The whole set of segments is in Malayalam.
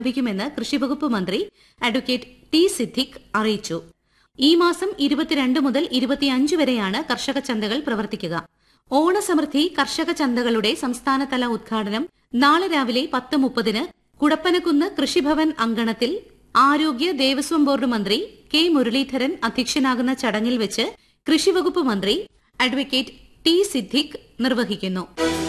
ആരംഭിക്കുമെന്ന് കൃഷിവകുപ്പ് മന്ത്രി അഡ്വക്കേറ്റ് ടി സിദ്ദിഖ് അറിയിച്ചു ഈ മാസം ഇരുപത്തിരണ്ട് മുതൽ ഇരുപത്തിയഞ്ച് വരെയാണ് കർഷക ചന്തകൾ പ്രവർത്തിക്കുക ഓണസമൃദ്ധി കർഷക ചന്തകളുടെ സംസ്ഥാനതല ഉദ്ഘാടനം നാളെ രാവിലെ പത്ത് മുപ്പതിന് കുടപ്പനക്കുന്ന് കൃഷിഭവൻ അങ്കണത്തിൽ ആരോഗ്യ ദേവസ്വം ബോർഡ് മന്ത്രി കെ മുരളീധരൻ അധ്യക്ഷനാകുന്ന ചടങ്ങിൽ വെച്ച് കൃഷിവകുപ്പ് മന്ത്രി അഡ്വക്കേറ്റ് ടി സിദ്ദിഖ് നിർവഹിക്കുന്നു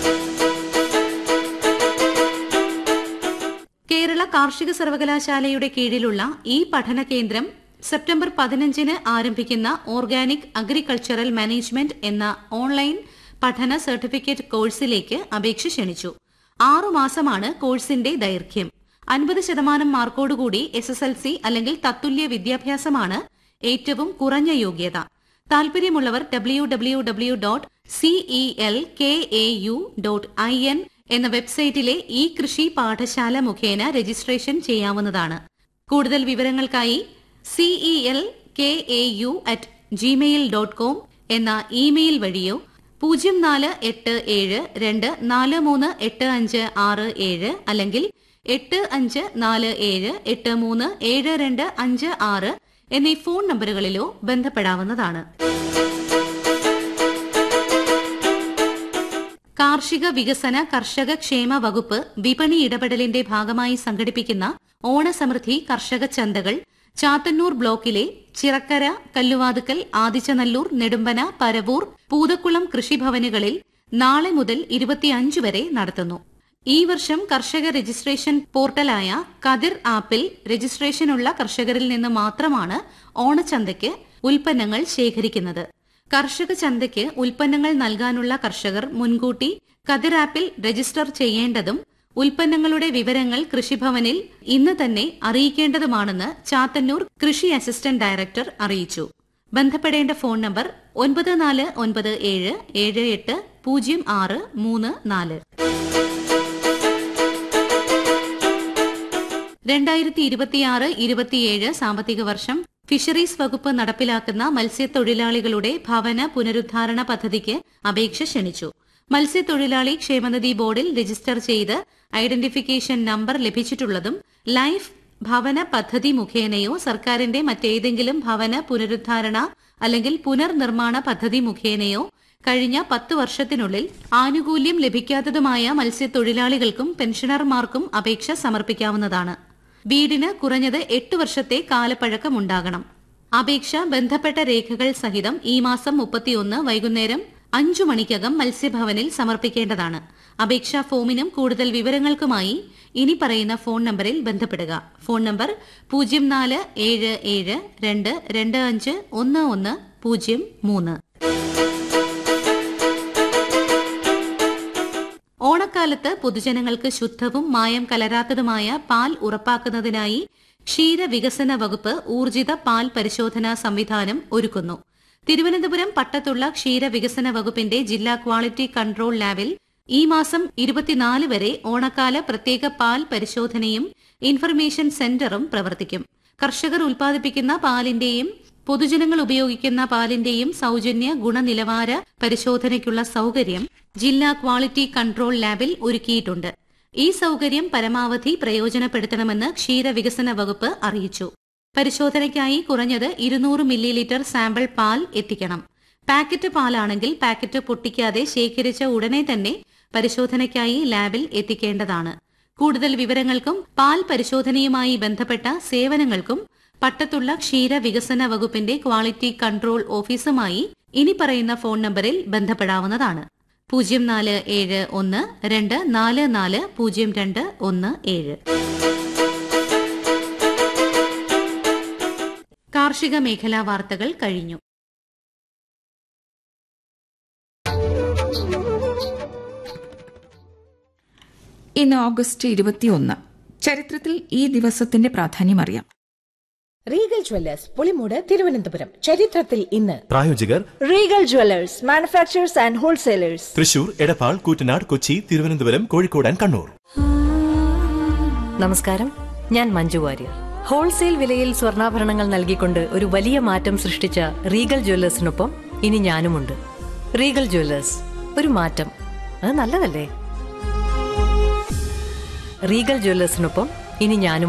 കേരള കാർഷിക സർവകലാശാലയുടെ കീഴിലുള്ള ഈ പഠന കേന്ദ്രം സെപ്റ്റംബർ പതിനഞ്ചിന് ആരംഭിക്കുന്ന ഓർഗാനിക് അഗ്രികൾച്ചറൽ മാനേജ്മെന്റ് എന്ന ഓൺലൈൻ പഠന സർട്ടിഫിക്കറ്റ് കോഴ്സിലേക്ക് അപേക്ഷ ക്ഷണിച്ചു ആറുമാസമാണ് കോഴ്സിന്റെ ദൈർഘ്യം അൻപത് ശതമാനം മാർക്കോടുകൂടി എസ് എസ് എൽ സി അല്ലെങ്കിൽ തത്തുല്യ വിദ്യാഭ്യാസമാണ് ഏറ്റവും കുറഞ്ഞ യോഗ്യത താൽപര്യമുള്ളവർ W W W dot CEL K A U dot I N എന്ന വെബ്സൈറ്റിലെ ഈ കൃഷി പാഠശാല മുഖേന രജിസ്ട്രേഷൻ ചെയ്യാവുന്നതാണ് കൂടുതൽ വിവരങ്ങൾക്കായി CEL K A U at Gmail dot com എന്ന ഇമെയിൽ വഴിയോ പൂജ്യം നാല് എട്ട് ഏഴ് രണ്ട് നാല് മൂന്ന് എട്ട് അഞ്ച് ആറ് ഏഴ് അല്ലെങ്കിൽ എട്ട് അഞ്ച് നാല് ഏഴ് എട്ട് മൂന്ന് ഏഴ് രണ്ട് അഞ്ച് ആറ് എന്നീ ഫോൺ നമ്പറുകളിലോ ബന്ധപ്പെടാവുന്നതാണ് കാർഷിക വികസന കർഷക ക്ഷേമ വകുപ്പ് വിപണി ഇടപെടലിന്റെ ഭാഗമായി സംഘടിപ്പിക്കുന്ന ഓണസമൃദ്ധി കർഷക ചന്തകൾ ചാത്തന്നൂർ ബ്ലോക്കിലെ ചിറക്കര കല്ലുവാതുക്കൽ ആദിച്ചനല്ലൂർ നെടുമ്പന പരവൂർ പൂതക്കുളം കൃഷിഭവനുകളിൽ നാളെ മുതൽ ഇരുപത്തിയഞ്ച് വരെ നടത്തുന്നു ഈ വർഷം കർഷക രജിസ്ട്രേഷൻ പോർട്ടലായ കതിർ ആപ്പിൽ രജിസ്ട്രേഷനുള്ള കർഷകരിൽ നിന്ന് മാത്രമാണ് ഓണച്ചന്തയ്ക്ക് ഉൽപ്പന്നങ്ങൾ ശേഖരിക്കുന്നത് കർഷക ചന്തയ്ക്ക് ഉൽപ്പന്നങ്ങൾ നൽകാനുള്ള കർഷകർ മുൻകൂട്ടി കതിർ ആപ്പിൽ രജിസ്റ്റർ ചെയ്യേണ്ടതും ഉൽപ്പന്നങ്ങളുടെ വിവരങ്ങൾ കൃഷിഭവനിൽ ഇന്ന് തന്നെ അറിയിക്കേണ്ടതുമാണെന്ന് ചാത്തന്നൂർ കൃഷി അസിസ്റ്റന്റ് ഡയറക്ടർ അറിയിച്ചു ബന്ധപ്പെടേണ്ട ഫോൺ നമ്പർ ഒൻപത് നാല് ഒൻപത് ഏഴ് ഏഴ് എട്ട് പൂജ്യം ആറ് മൂന്ന് നാല് രണ്ടായിരത്തി ഇരുപത്തിയാറ് ഇരുപത്തിയേഴ് സാമ്പത്തിക വർഷം ഫിഷറീസ് വകുപ്പ് നടപ്പിലാക്കുന്ന മത്സ്യത്തൊഴിലാളികളുടെ ഭവന പുനരുദ്ധാരണ പദ്ധതിക്ക് അപേക്ഷ ക്ഷണിച്ചു മത്സ്യത്തൊഴിലാളി ക്ഷേമനിധി ബോർഡിൽ രജിസ്റ്റർ ചെയ്ത് ഐഡന്റിഫിക്കേഷൻ നമ്പർ ലഭിച്ചിട്ടുള്ളതും ലൈഫ് ഭവന പദ്ധതി മുഖേനയോ സർക്കാരിന്റെ മറ്റേതെങ്കിലും ഭവന പുനരുദ്ധാരണ അല്ലെങ്കിൽ പുനർനിർമ്മാണ പദ്ധതി മുഖേനയോ കഴിഞ്ഞ പത്ത് വർഷത്തിനുള്ളിൽ ആനുകൂല്യം ലഭിക്കാത്തതുമായ മത്സ്യത്തൊഴിലാളികൾക്കും പെൻഷനർമാർക്കും അപേക്ഷ സമർപ്പിക്കാവുന്നതാണ് വീടിന് കുറഞ്ഞത് എട്ട് വർഷത്തെ കാലപ്പഴക്കമുണ്ടാകണം അപേക്ഷ ബന്ധപ്പെട്ട രേഖകൾ സഹിതം ഈ മാസം മുപ്പത്തിയൊന്ന് വൈകുന്നേരം അഞ്ചു മണിക്കകം മത്സ്യഭവനിൽ സമർപ്പിക്കേണ്ടതാണ് അപേക്ഷാ ഫോമിനും കൂടുതൽ വിവരങ്ങൾക്കുമായി ഇനി പറയുന്ന ഫോൺ നമ്പറിൽ ബന്ധപ്പെടുക ഫോൺ നമ്പർ പൂജ്യം നാല് ഏഴ് ഏഴ് രണ്ട് രണ്ട് അഞ്ച് ഒന്ന് ഒന്ന് പൂജ്യം മൂന്ന് ഓണക്കാലത്ത് പൊതുജനങ്ങൾക്ക് ശുദ്ധവും മായം കലരാത്തതുമായ പാൽ ഉറപ്പാക്കുന്നതിനായി ക്ഷീരവികസന വകുപ്പ് ഊർജിത പാൽ പരിശോധനാ സംവിധാനം ഒരുക്കുന്നു തിരുവനന്തപുരം പട്ടത്തുള്ള ക്ഷീരവികസന വകുപ്പിന്റെ ജില്ലാ ക്വാളിറ്റി കൺട്രോൾ ലാബിൽ ഈ മാസം ഇരുപത്തിനാല് വരെ ഓണക്കാല പ്രത്യേക പാൽ പരിശോധനയും ഇൻഫർമേഷൻ സെന്ററും പ്രവർത്തിക്കും കർഷകർ ഉൽപ്പാദിപ്പിക്കുന്ന പാലിന്റെയും പൊതുജനങ്ങൾ ഉപയോഗിക്കുന്ന പാലിന്റെയും സൗജന്യ ഗുണനിലവാര പരിശോധനയ്ക്കുള്ള സൗകര്യം ജില്ലാ ക്വാളിറ്റി കൺട്രോൾ ലാബിൽ ഒരുക്കിയിട്ടുണ്ട് ഈ സൗകര്യം പരമാവധി പ്രയോജനപ്പെടുത്തണമെന്ന് ക്ഷീരവികസന വകുപ്പ് അറിയിച്ചു പരിശോധനയ്ക്കായി കുറഞ്ഞത് ഇരുന്നൂറ് മില്ലി ലിറ്റർ സാമ്പിൾ പാൽ എത്തിക്കണം പാക്കറ്റ് പാലാണെങ്കിൽ പാക്കറ്റ് പൊട്ടിക്കാതെ ശേഖരിച്ച ഉടനെ തന്നെ പരിശോധനയ്ക്കായി ലാബിൽ എത്തിക്കേണ്ടതാണ് കൂടുതൽ വിവരങ്ങൾക്കും പാൽ പരിശോധനയുമായി ബന്ധപ്പെട്ട സേവനങ്ങൾക്കും പട്ടത്തുള്ള ക്ഷീര വികസന വകുപ്പിന്റെ ക്വാളിറ്റി കൺട്രോൾ ഓഫീസുമായി ഇനി പറയുന്ന ഫോൺ നമ്പറിൽ ബന്ധപ്പെടാവുന്നതാണ് പൂജ്യം നാല് ഏഴ് ഒന്ന് രണ്ട് നാല് നാല് പൂജ്യം രണ്ട് ഒന്ന് ഏഴ് കാർഷിക മേഖലാ വാർത്തകൾ കഴിഞ്ഞു ഇന്ന് ഓഗസ്റ്റ് ഇരുപത്തിയൊന്ന് ചരിത്രത്തിൽ ഈ ദിവസത്തിന്റെ പ്രാധാന്യം അറിയാം റീഗൽ ജ്വല്ലേഴ്സ് പുളിമൂട് തിരുവനന്തപുരം ചരിത്രത്തിൽ ഇന്ന് പ്രായോജകർ Regal Jewellers manufacturers and wholesalers Thrissur Edappal Koottanad Kochi Thiruvananthapuram Kozhikode and Kannur നമസ്കാരം ഞാൻ മഞ്ജു വാര്യർ ഹോൾസെയിൽ വിലയിൽ സ്വർണ്ണാഭരണങ്ങൾ നൽകിക്കൊണ്ട് ഒരു വലിയ മാറ്റം സൃഷ്ടിച്ച റീഗൽ ജ്വല്ലേഴ്സിനൊപ്പം ഇനി ഞാനുമുണ്ട് റീഗൽ ജ്വല്ലേഴ്സ് ഒരു മാറ്റം അത് നല്ലതല്ലേ റീഗൽ ജ്വല്ലേഴ്സിനൊപ്പം ഇനി ഞാനും